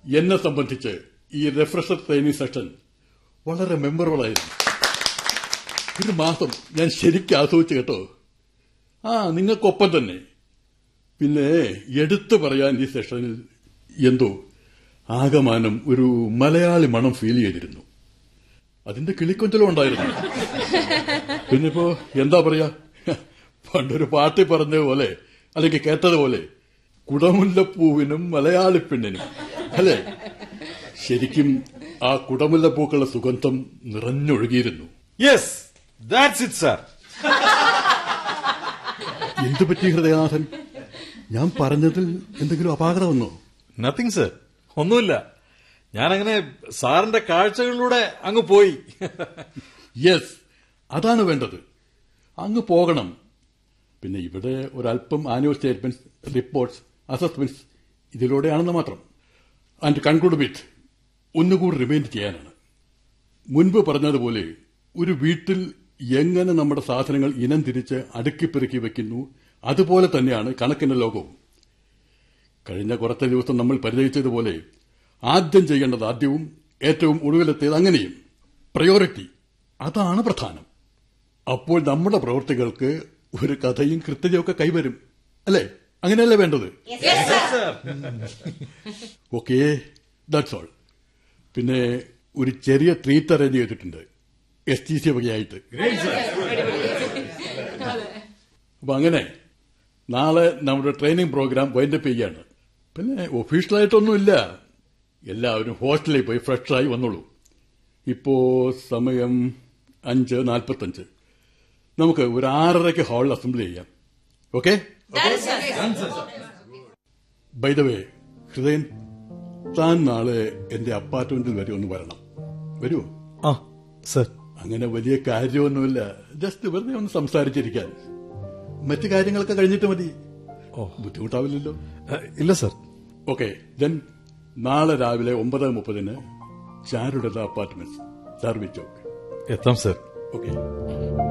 എന്നെ സംബന്ധിച്ച് ഈ റിഫ്രഷർ ട്രെയിനിങ് സെഷൻ വളരെ മെമ്മറബിൾ ആയിരുന്നു ഒരു മാസം ഞാൻ ശരിക്കും ആസ്വദിച്ചു കേട്ടോ ആ നിങ്ങൾക്കൊപ്പം തന്നെ പിന്നെ എടുത്തു പറയാൻ ഈ സെഷനിൽ എന്തോ ആകമാനം ഒരു മലയാളി മണം ഫീൽ ചെയ്തിരുന്നു അതിന്റെ കിളിക്കൊഞ്ചലും ഉണ്ടായിരുന്നു പിന്നെ ഇപ്പോ എന്താ പറയാ പണ്ടൊരു പാട്ടി പറഞ്ഞതുപോലെ അല്ലെങ്കിൽ കേട്ടതുപോലെ കുടമുല്ലപ്പൂവിനും മലയാളി പെണ്ണിനും അല്ലേ ശരിക്കും ആ കുടമുല്ലപ്പൂക്കളുടെ സുഗന്ധം നിറഞ്ഞൊഴുകിയിരുന്നു യെസ് ദാറ്റ്സ് ഇറ്റ് സാർ എന്തു പറ്റി ഹൃദയനാഥൻ ഞാൻ പറഞ്ഞതിൽ എന്തെങ്കിലും അപാകത വന്നോ നത്തിങ് സർ ഒന്നുമില്ല ഞാനങ്ങനെ സാറിന്റെ കാഴ്ചകളിലൂടെ അങ്ങ് പോയി യെസ് അതാണ് വേണ്ടത് അങ്ങ് പോകണം പിന്നെ ഇവിടെ ഒരല്പം ആനുവൽ സ്റ്റേറ്റ്മെന്റ്സ് റിപ്പോർട്ട്സ് അസസ്മെന്റ്സ് ഇതിലൂടെയാണെന്ന് മാത്രം ആൻഡ് കൺക്ലൂഡ് വിത്ത് ഒന്നുകൂടി റിമൈൻഡ് ചെയ്യാനാണ് മുൻപ് പറഞ്ഞതുപോലെ ഒരു വീട്ടിൽ എങ്ങനെ നമ്മുടെ സാധനങ്ങൾ ഇനം തിരിച്ച് അടുക്കിപ്പെറുക്കി വെക്കുന്നു അതുപോലെ തന്നെയാണ് കണക്കിന്റെ ലോകവും കഴിഞ്ഞ കുറച്ച് ദിവസം നമ്മൾ പരിചയിച്ചതുപോലെ ആദ്യം ചെയ്യേണ്ടത് ആദ്യവും ഏറ്റവും ഒടുവിലെത്തിയത് അങ്ങനെയും പ്രയോറിറ്റി അതാണ് പ്രധാനം അപ്പോൾ നമ്മുടെ പ്രവൃത്തികൾക്ക് ഒരു കഥയും കൃത്യതയൊക്കെ കൈവരും അല്ലേ അങ്ങനെയല്ലേ വേണ്ടത് ഓക്കെ ദാറ്റ്സ് ഓൾ പിന്നെ ഒരു ചെറിയ ട്രീറ്റ് അറേഞ്ച് ചെയ്തിട്ടുണ്ട് എസ് ടി സി വകയായിട്ട് അപ്പൊ അങ്ങനെ നാളെ നമ്മുടെ ട്രെയിനിങ് പ്രോഗ്രാം വൈൻഡപ്പ് ചെയ്യാണ് പിന്നെ ഒഫീഷ്യലായിട്ടൊന്നുമില്ല എല്ലാവരും ഹോസ്റ്റലിൽ പോയി ഫ്രഷായി വന്നോളൂ ഇപ്പോ സമയം അഞ്ച് നാൽപ്പത്തഞ്ച് നമുക്ക് ഒരു ആറരയ്ക്ക് ഹാളിൽ അസംബ്ലി ചെയ്യാം okay by the way Hridayan താൻ നാളെ എന്റെ അപ്പാർട്ട്മെന്റിൽ വരെ ഒന്ന് വരണം വരുമോ ആ സർ അങ്ങനെ വലിയ കാര്യമൊന്നുമില്ല ജസ്റ്റ് വെറുതെ ഒന്ന് സംസാരിച്ചിരിക്കാൻ മറ്റു കാര്യങ്ങളൊക്കെ കഴിഞ്ഞിട്ട് മതി ഓ. ബുദ്ധിമുട്ടാവില്ലല്ലോ ഇല്ല സർ ഓക്കെ ദെൻ നാളെ രാവിലെ ഒമ്പത് മുപ്പതിന് ചാരുടത അപ്പാർട്ട്മെന്റ് സർവീസ് ചോക്ക് എത്താം സർ ഓക്കെ